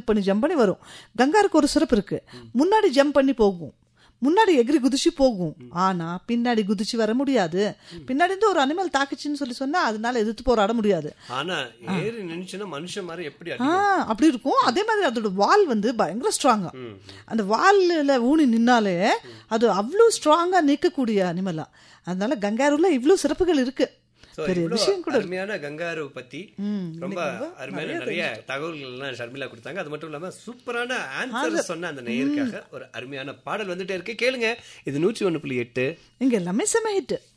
பண்ணி ஜம்ப் பண்ணி வரும் கங்காருக்கு ஒரு சிறப்பு இருக்கு முன்னாடி ஜம்ப் பண்ணி போகும் முன்னாடி எகிரி குதிச்சு போகும் ஆனா பின்னாடி குதிச்சு வர முடியாது பின்னாடி இருந்து ஒரு அனிமல் தாக்குச்சுன்னு சொல்லி சொன்னா அதனால எதிர்த்து போராட முடியாது ஆனா ஏறி நினைச்சுன்னா மனுஷன் மாதிரி எப்படி ஆ அடிக்கும்? அப்படி இருக்கும் அதே மாதிரி அதோட வால் வந்து பயங்கர ஸ்ட்ராங்கா அந்த வால்ல ஊனி நின்னாலே அது அவ்வளோ ஸ்ட்ராங்கா நிற்கக்கூடிய அனிமலா அதனால கங்காருல இவ்வளோ சிறப்புகள் இருக்கு So, பெரிய இவ்வளவு விஷயம் கூட அருமையான கங்காரு பத்தி ரொம்ப அருமையான நிறைய தகவல்கள் எல்லாம் ஷர்மிளா கொடுத்தாங்க அது மட்டும் இல்லாம சூப்பரான ஆன்சர் சொன்ன அந்த நேயருக்காக ஒரு அருமையான பாடல் வந்துட்டே இருக்கு கேளுங்க இது நூற்றி ஒண்ணு புள்ளி எட்டு இங்க எல்லாமே செம ஹிட்